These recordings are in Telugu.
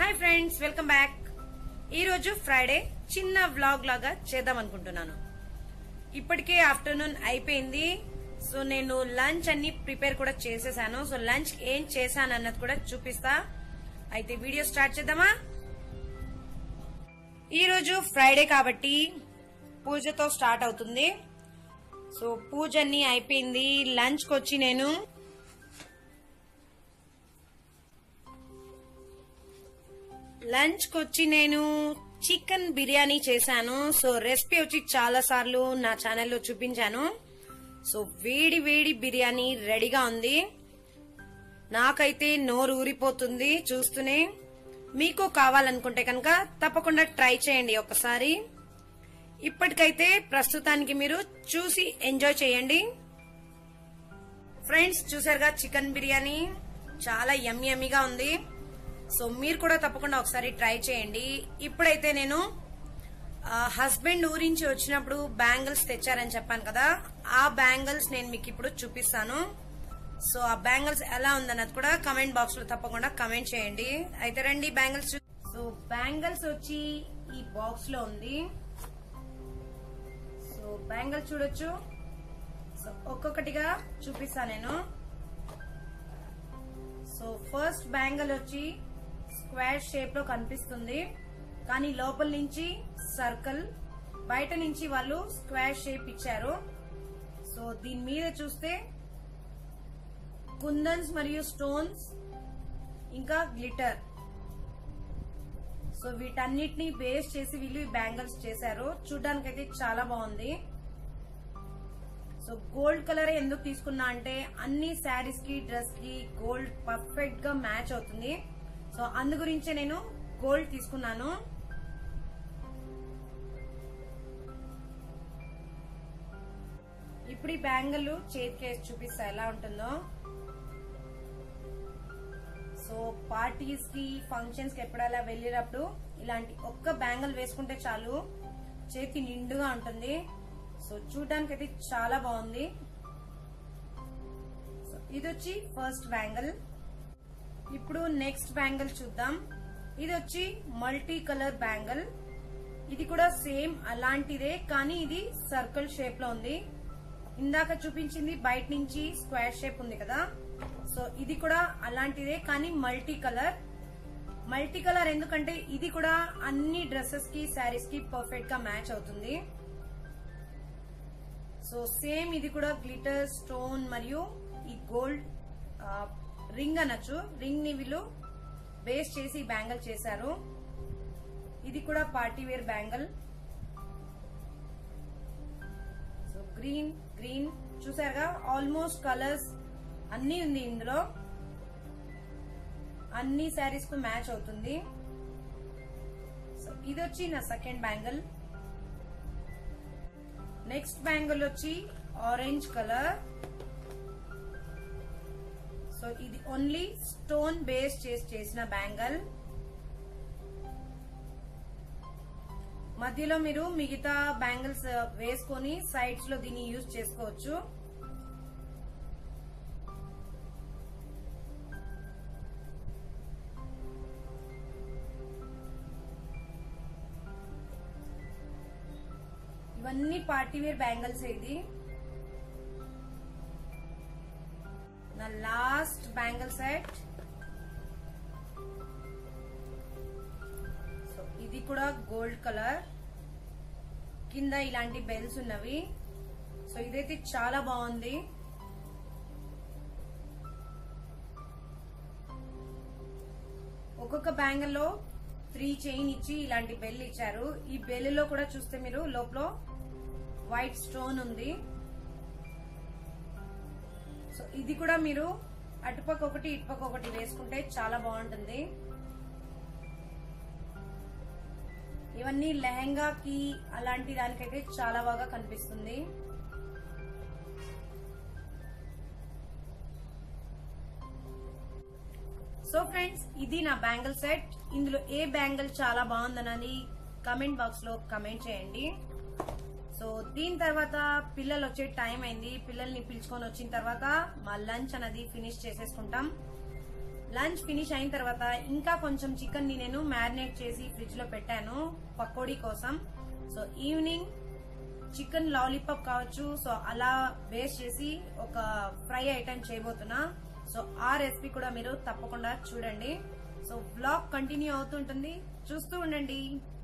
హాయ్ ఫ్రెండ్స్ వెల్కమ్ బ్యాక్ ఈ రోజు ఫ్రైడే చిన్న వ్లాగ్ లాగా చేద్దాం అనుకుంటున్నాను ఇప్పటికే ఆఫ్టర్నూన్ అయిపోయింది సో నేను లంచ్ అన్ని ప్రిపేర్ కూడా చేసేసాను సో లంచ్ ఏం చేశాను అన్నది కూడా చూపిస్తా అయితే వీడియో స్టార్ట్ చేద్దామా ఈ రోజు ఫ్రైడే కాబట్టి పూజతో స్టార్ట్ అవుతుంది సో పూజ అన్ని అయిపోయింది లంచ్ కి వచ్చి నేను లంచ్ కి వచ్చి నేను చికెన్ బిర్యానీ చేశాను సో రెసిపీ వచ్చి చాలా సార్లు నా ఛానల్లో చూపించాను సో వేడి వేడి బిర్యానీ రెడీగా ఉంది నాకైతే నోరు ఊరిపోతుంది చూస్తూనే మీకు కావాలనుకుంటే కనుక తప్పకుండా ట్రై చేయండి ఒకసారి ఇప్పటికైతే ప్రస్తుతానికి మీరు చూసి ఎంజాయ్ చేయండి ఫ్రెండ్స్ చూసారుగా చికెన్ బిర్యానీ చాలా యమ్మి యమ్మిగా ఉంది సో మీరు కూడా తప్పకుండా ఒకసారి ట్రై చేయండి ఇప్పుడైతే నేను హస్బెండ్ ఊరించి వచ్చినప్పుడు బ్యాంగిల్స్ తెచ్చారని చెప్పాను కదా ఆ బ్యాంగిల్స్ నేను మీకు ఇప్పుడు చూపిస్తాను సో ఆ బ్యాంగిల్స్ ఎలా ఉందన్నది కూడా కమెంట్ బాక్స్ లో తప్పకుండా కమెంట్ చేయండి అయితే రండి బ్యాంగిల్స్ సో బ్యాంగిల్స్ వచ్చి ఈ బాక్స్ లో ఉంది సో బ్యాంగిల్స్ చూడొచ్చు సో ఒక్కొక్కటిగా చూపిస్తా నేను సో ఫస్ట్ బ్యాంగిల్ వచ్చి స్క్వేర్ షేప్ లో కనిపిస్తుంది కానీ లోపల నుంచి సర్కిల్ బయట నుంచి వాళ్ళు స్క్వేర్ షేప్ ఇచ్చారు సో దీని మీద చూస్తే కుందన్స్ మరియు స్టోన్స్ ఇంకా గ్లిటర్ సో వీటన్నిటిని బేస్ చేసి వీళ్ళు ఈ బ్యాంగిల్స్ చేశారు చూడ్డానికైతే చాలా బాగుంది సో గోల్డ్ కలర్ ఎందుకు తీసుకున్నా అంటే అన్ని శారీస్ కి డ్రెస్ కి గోల్డ్ పర్ఫెక్ట్ గా మ్యాచ్ అవుతుంది సో అందు గురించే నేను గోల్డ్ తీసుకున్నాను ఇప్పుడు ఈ బ్యాంగిల్ చేతికేసి చూపిస్తా ఎలా ఉంటుందో సో పార్టీస్ కి ఫంక్షన్స్ కి ఎప్పుడైనా వెళ్ళినప్పుడు ఇలాంటి ఒక్క బ్యాంగిల్ వేసుకుంటే చాలు చేతి నిండుగా ఉంటుంది సో చూడడానికి అయితే చాలా బాగుంది సో ఇది వచ్చి ఫస్ట్ బ్యాంగిల్ ఇప్పుడు నెక్స్ట్ బ్యాంగిల్ చూద్దాం ఇది వచ్చి మల్టీ కలర్ బ్యాంగిల్ ఇది కూడా సేమ్ అలాంటిదే కానీ ఇది సర్కిల్ షేప్ లో ఉంది ఇందాక చూపించింది బయట నుంచి స్క్వేర్ షేప్ ఉంది కదా సో ఇది కూడా అలాంటిదే కానీ మల్టీ కలర్ మల్టీ కలర్ ఎందుకంటే ఇది కూడా అన్ని డ్రెస్సెస్ కి శారీస్ కి పర్ఫెక్ట్ గా మ్యాచ్ అవుతుంది సో సేమ్ ఇది కూడా గ్లిటర్ స్టోన్ మరియు ఈ గోల్డ్ రింగ్ అనొచ్చు రింగ్ ని వీళ్ళు బేస్ చేసి బ్యాంగిల్ చేశారు ఇది కూడా party wear bangle so green green చూసారుగా ఆల్మోస్ట్ కలర్స్ అన్ని ఉంది ఇందులో అన్ని శారీస్ కు మ్యాచ్ అవుతుంది సో ఇది వచ్చి నా సెకండ్ బ్యాంగిల్ నెక్స్ట్ బ్యాంగిల్ వచ్చి ఆరెంజ్ కలర్ సో ఇది ఓన్లీ స్టోన్ బేస్ చేసి చేసిన బ్యాంగిల్ మధ్యలో మీరు మిగతా బ్యాంగిల్స్ వేసుకొని సైడ్స్ లో దీన్ని యూజ్ చేసుకోవచ్చు ఇవన్నీ పార్టీ వేర్ బ్యాంగిల్స్ ఇది నా లాస్ట్ బ్యాంగిల్ సెట్ సో ఇది కూడా గోల్డ్ కలర్ కింద ఇలాంటి బెల్స్ ఉన్నవి సో ఇదైతే చాలా బాగుంది ఒక్కొక్క బ్యాంగిల్ లో త్రీ చైన్ ఇచ్చి ఇలాంటి బెల్ ఇచ్చారు ఈ బెల్ లో కూడా చూస్తే మీరు లోపల వైట్ స్టోన్ ఉంది సో ఇది కూడా మీరు అటుపక్క ఒకటి ఇటుపక్క ఒకటి వేసుకుంటే చాలా బాగుంటుంది ఇవన్నీ లెహంగాకి అలాంటి దానికైతే చాలా బాగా కనిపిస్తుంది సో ఫ్రెండ్స్ ఇది నా బ్యాంగిల్ సెట్ ఇందులో ఏ బ్యాంగిల్ చాలా బాగుందనని కమెంట్ బాక్స్ లో కమెంట్ చేయండి సో దీని తర్వాత పిల్లలు వచ్చే టైం అయింది పిల్లల్ని పిలుచుకొని వచ్చిన తర్వాత మా లంచ్ అనేది ఫినిష్ చేసేసుకుంటాం లంచ్ ఫినిష్ అయిన తర్వాత ఇంకా కొంచెం చికెన్ ని నేను మ్యారినేట్ చేసి ఫ్రిడ్జ్ లో పెట్టాను పకోడీ కోసం సో ఈవినింగ్ చికెన్ లాలీపాప్ కావచ్చు సో అలా వేస్ట్ చేసి ఒక ఫ్రై ఐటమ్ చేయబోతున్నా సో ఆ రెసిపీ కూడా మీరు తప్పకుండా చూడండి సో బ్లాగ్ కంటిన్యూ అవుతుంటుంది చూస్తూ ఉండండి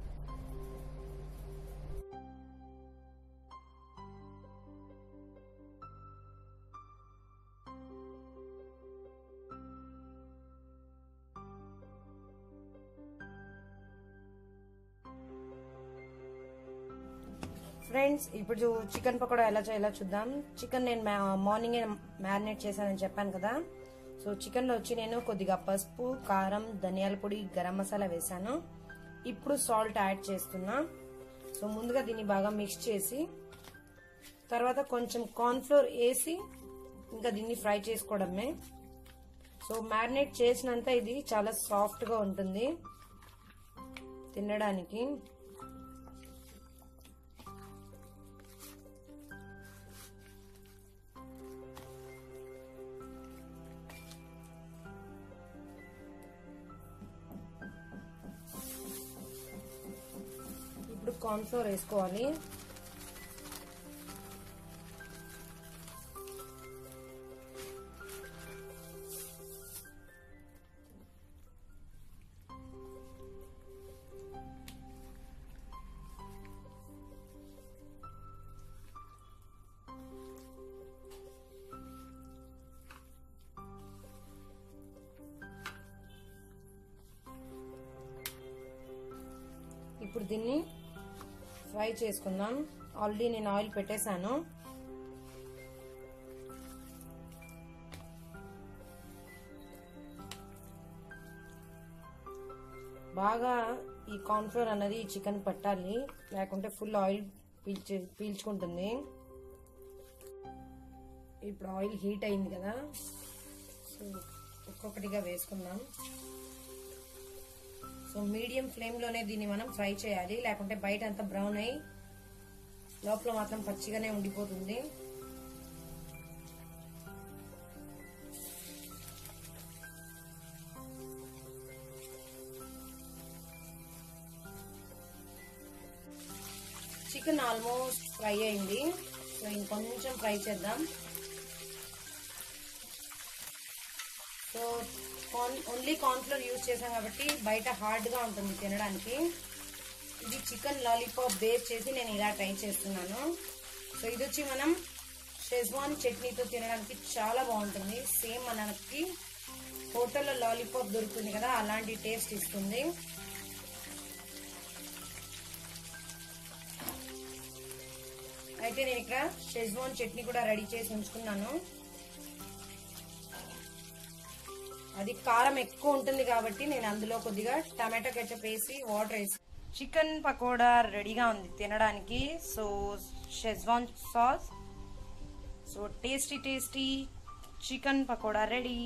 ఫ్రెండ్స్ ఇప్పుడు చికెన్ పకోడా ఎలా చేయాలో చూద్దాం చికెన్ నేను మార్నింగ్ మ్యారినేట్ చేశానని చెప్పాను కదా సో చికెన్ లో వచ్చి నేను కొద్దిగా పసుపు కారం ధనియాల పొడి గరం మసాలా వేసాను ఇప్పుడు సాల్ట్ యాడ్ చేస్తున్నా సో ముందుగా దీన్ని బాగా మిక్స్ చేసి తర్వాత కొంచెం కార్న్ఫ్లోర్ వేసి ఇంకా దీన్ని ఫ్రై చేసుకోవడమే సో మ్యారినేట్ చేసినంత ఇది చాలా సాఫ్ట్ గా ఉంటుంది తినడానికి ఇప్పుడు కార్న్ఫ్లోర్ వేసుకోవాలి ఇప్పుడు దీన్ని ఫ్రై చేసుకుందాం ఆల్రెడీ నేను ఆయిల్ పెట్టేశాను బాగా ఈ కార్న్ఫ్లోర్ అన్నది ఈ చికెన్ పట్టాలి లేకుంటే ఫుల్ ఆయిల్ పీల్చి పీల్చుకుంటుంది ఇప్పుడు ఆయిల్ హీట్ అయింది కదా సో ఒక్కొక్కటిగా వేసుకుందాం సో మీడియం ఫ్లేమ్ లోనే దీన్ని మనం ఫ్రై చేయాలి లేకుంటే బయట అంతా బ్రౌన్ అయి లోపల మాత్రం పచ్చిగానే ఉండిపోతుంది చికెన్ ఆల్మోస్ట్ ఫ్రై అయింది సో ఇంకొంచెం ఫ్రై చేద్దాం so corn only cornflour use చేసాం కాబట్టి బయట హార్డ్ గా ఉంటుంది తినడానికి ఇది చికెన్ లాలీపాప్ బేస్ చేసి నేను ఇలా ట్రై చేస్తున్నాను సో ఇది వచ్చి మనం షెజ్వాన్ చట్నీతో తినడానికి చాలా బాగుంటుంది సేమ్ మనకి హోటల్లో లాలీపాప్ దొరుకుతుంది కదా అలాంటి టేస్ట్ ఇస్తుంది అయితే నేను ఇక్కడ షెజ్వాన్ చట్నీ కూడా రెడీ చేసి ఉంచుకున్నాను అది కారం ఎక్కువ ఉంటుంది కాబట్టి నేను అందులో కొద్దిగా టమాటో కెచప్ వేసి వాటర్ వేసి చికెన్ పకోడా రెడీగా ఉంది తినడానికి so Schezwan sauce so tasty tasty chicken pakoda ready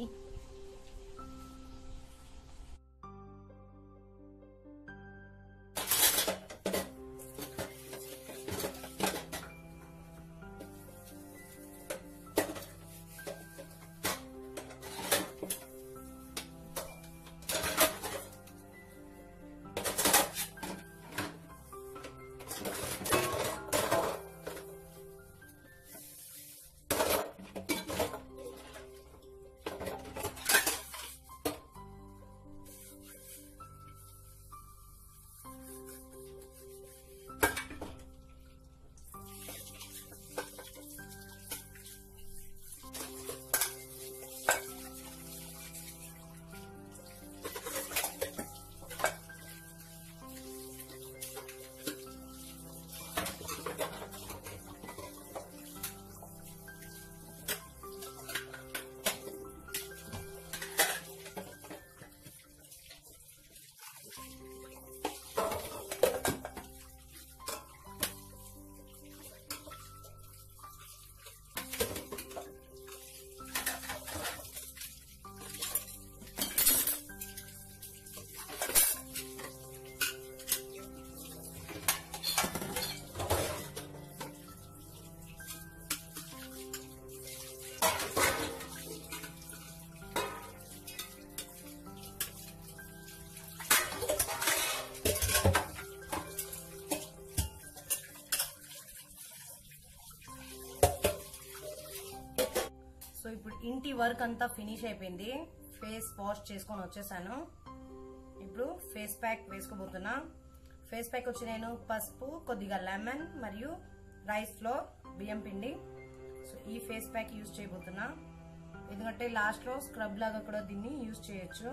ఇంటి వర్క్ అంతా ఫినిష్ అయిపోయింది ఫేస్ వాష్ చేసుకొని వచ్చేసాను ఇప్పుడు ఫేస్ ప్యాక్ వేసుకోబోతున్నా ఫేస్ ప్యాక్ వచ్చి నేను పసుపు కొద్దిగా లెమన్ మరియు రైస్ ఫ్లోర్ బియ్యం పిండి సో ఈ ఫేస్ ప్యాక్ యూజ్ చేయబోతున్నా ఎందుకంటే లాస్ట్ లో స్క్రబ్ లాగా కూడా దీన్ని యూజ్ చేయొచ్చు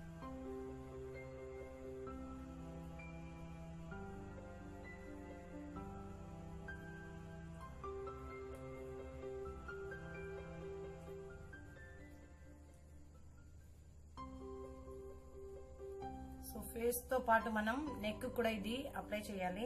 సో ఫేస్ తో పాటు మనం నెక్ కూడా ఇది అప్లై చేయాలి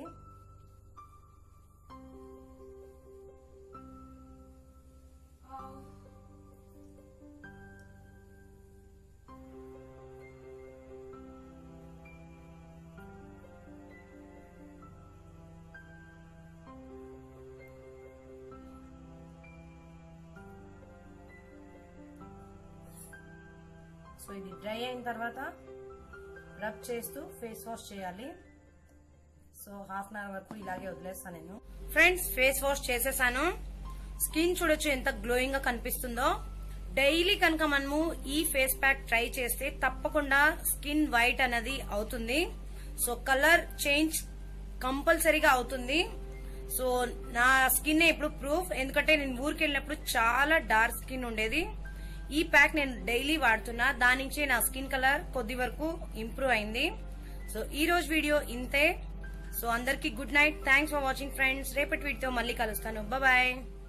సో ఇది డ్రై అయిన తర్వాత రబ్ చేస్తూ ఫేస్ వాష్ చేయాలి సో హాఫ్ అన్ అవర్ వరకు ఇలాగే వదిలేస్తాను నేను ఫ్రెండ్స్ ఫేస్ వాష్ చేసేసాను స్కిన్ చూడొచ్చు ఎంత గ్లోయింగ్ గా కనిపిస్తుందో డైలీ కనుక మనము ఈ ఫేస్ ప్యాక్ ట్రై చేస్తే తప్పకుండా స్కిన్ వైట్ అనేది అవుతుంది సో కలర్ చేంజ్ కంపల్సరీగా అవుతుంది సో నా స్కిన్ ఇప్పుడు ప్రూఫ్ ఎందుకంటే నేను ఊరికి వెళ్ళినప్పుడు చాలా డార్క్ స్కిన్ ఉండేది ఈ ప్యాక్ నేను డైలీ వాడుతున్నా దాని నుంచి నా స్కిన్ కలర్ కొద్ది వరకు ఇంప్రూవ్ అయింది సో ఈ రోజు వీడియో ఇంతే సో అందరికి good night thanks for watching friends రేపటి వీడియోతో మళ్ళీ కలుస్తాను బాయ్